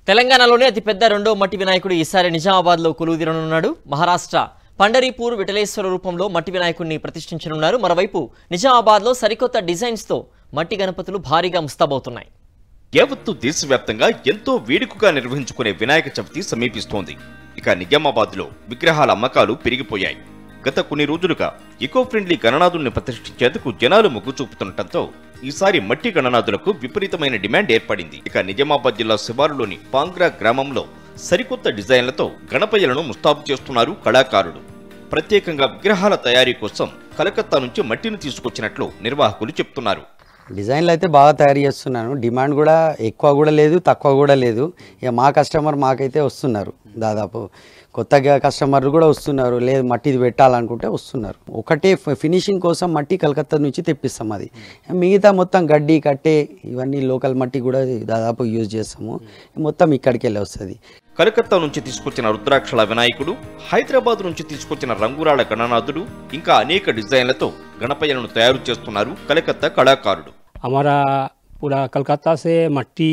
తెలంగాణలోనే అతిపెద్ద రెండో మట్టి వినాయకుడు ఈసారి నిజామాబాద్లో కొలువుదీరనున్నాడు మహారాష్ట్ర పండరీపూర్ విఠలేశ్వర రూపంలో మట్టి వినాయకుడిని ప్రతిష్ఠించనున్నారు మరోవైపు నిజామాబాద్లో సరికొత్త డిజైన్స్తో మట్టి గణపతులు భారీగా ముస్తాబవుతున్నాయి యావత్తు దేశవ్యాప్తంగా ఎంతో వేడుకగా నిర్వహించుకునే వినాయక చవితి సమీపిస్తోంది ఇక నిజామాబాద్లో విగ్రహాల అమ్మకాలు పెరిగిపోయాయి గత కొన్ని రోజులుగా ఎకో ఫ్రెండ్లీ గణనాథుల్ని ప్రతిష్ఠించేందుకు జనాలు మొగ్గు చూపుతుండటంతో ఈసారి మట్టి గణనాథులకు విపరీతమైన డిమాండ్ ఏర్పడింది ఇక నిజామాబాద్ జిల్లా శివారులోని పాంగ్రా గ్రామంలో సరికొత్త డిజైన్లతో గణపయ్యలను ముస్తాబు చేస్తున్నారు కళాకారులు ప్రత్యేకంగా విగ్రహాల తయారీ కోసం కలకత్తా నుంచి మట్టిని తీసుకొచ్చినట్లు నిర్వాహకులు చెప్తున్నారు డిజైన్లు అయితే బాగా తయారు చేస్తున్నాను డిమాండ్ కూడా ఎక్కువ కూడా లేదు తక్కువ కూడా లేదు ఇక మా కస్టమర్ మాకైతే వస్తున్నారు దాదాపు కొత్తగా కస్టమర్లు కూడా వస్తున్నారు లేదు మట్టిది పెట్టాలనుకుంటే వస్తున్నారు ఒకటే ఫ- ఫినిషింగ్ కోసం మట్టి కలకత్తా నుంచి తెప్పిస్తాం అది మిగతా మొత్తం గడ్డి కట్టే ఇవన్నీ లోకల్ మట్టి కూడా దాదాపు యూజ్ చేస్తాము మొత్తం ఇక్కడికి వెళ్ళి వస్తుంది కలకత్తా నుంచి తీసుకొచ్చిన రుద్రాక్షల వినాయకుడు హైదరాబాద్ నుంచి తీసుకొచ్చిన రంగురాళ్ల గణనాథుడు ఇంకా అనేక డిజైన్లతో గణపయ్యలను తయారు చేస్తున్నారు కలకత్తా కళాకారుడు हमारा पूरा कलकत्ता से मट्टी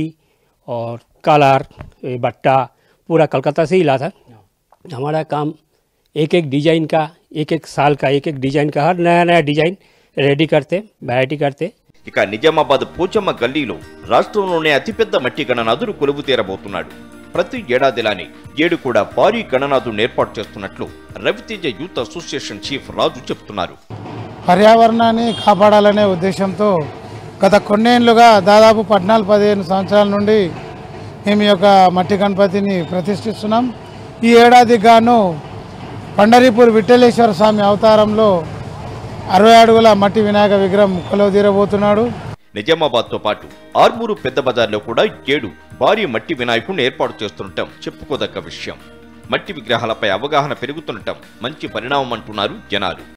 और कलर ये बट्टा पूरा कलकत्ता से ही ला था हमारा काम एक एक डिजाइन का एक एक साल का एक एक डिजाइन का हर नया नया डिजाइन रेडी करते वैरायटी करते ఇక నిజామాబాద్ పోచమ్మ గల్లీలో రాష్ట్రంలోనే అతిపెద్ద మట్టి గణనాథుడు కొలువు తీరబోతున్నాడు ప్రతి ఏడాదిలానే ఏడు కూడా భారీ గణనాథుడిని ఏర్పాటు చేస్తున్నట్లు Raviteja youth association chief Raju చెప్తున్నారు పర్యావరణాన్ని కాపాడాలనే ఉద్దేశంతో గత కొన్నేళ్లుగా దాదాపు పద్నాలుగు పదిహేను సంవత్సరాల నుండి మేము ఈ యొక్క మట్టి గణపతిని ప్రతిష్ఠిస్తున్నాం ఈ ఏడాదికి గాను పండరీపూర్ విఠలేశ్వర స్వామి అవతారంలో అరవై అడుగుల మట్టి వినాయక విగ్రహం కొలువు తీరబోతున్నాడు నిజామాబాద్ తో పాటు ఆర్మూరు పెద్ద బజార్లో కూడా ఏడు భారీ మట్టి వినాయకుడిని ఏర్పాటు చేస్తుండటం చెప్పుకోదగ్గ విషయం మట్టి విగ్రహాలపై అవగాహన పెరుగుతుండటం మంచి పరిణామం అంటున్నారు జనాలు